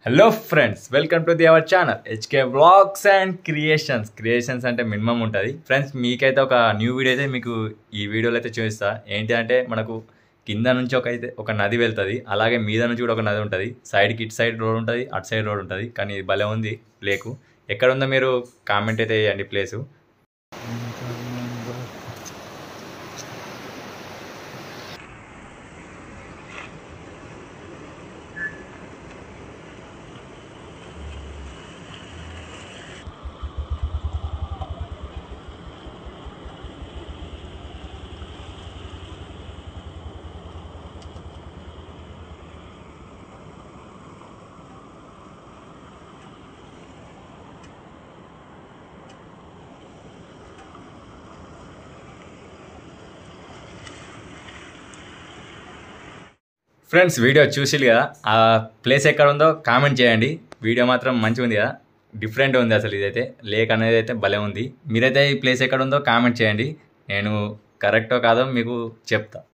hello friends welcome to the our channel HK blogs and creations creations అంటే minimum ఉంటుంది friends మీకైతే ఒక new video అయితే మీకు ఈ వీడియోలో అయితే చూపిస్తా ఏంటి అంటే మనకు కింద నుంచి ఒక అయితే ఒక నది వెళ్తుంది అలాగే మీద నుంచి కూడా ఒక నది ఉంటుంది సైడ్కి ఇటు సైడ్ రోడ్ ఉంటుంది అటు సైడ్ రోడ్ ఉంటుంది కానీ ఇది భలే ఉంది ప్లేకు ఎక్కడ ఉందో మీరు కామెంట్ అయితే వేయండి ప్లేసు ఫ్రెండ్స్ వీడియో చూసిరు కదా ఆ ప్లేస్ ఎక్కడ ఉందో కామెంట్ చేయండి వీడియో మాత్రం మంచిగా ఉంది కదా డిఫరెంట్ ఉంది అసలు ఇదైతే లేక్ అనేది అయితే భలే ఉంది మీరైతే ఈ ప్లేస్ ఎక్కడ ఉందో కామెంట్ చేయండి నేను కరెక్టో కాదో మీకు చెప్తా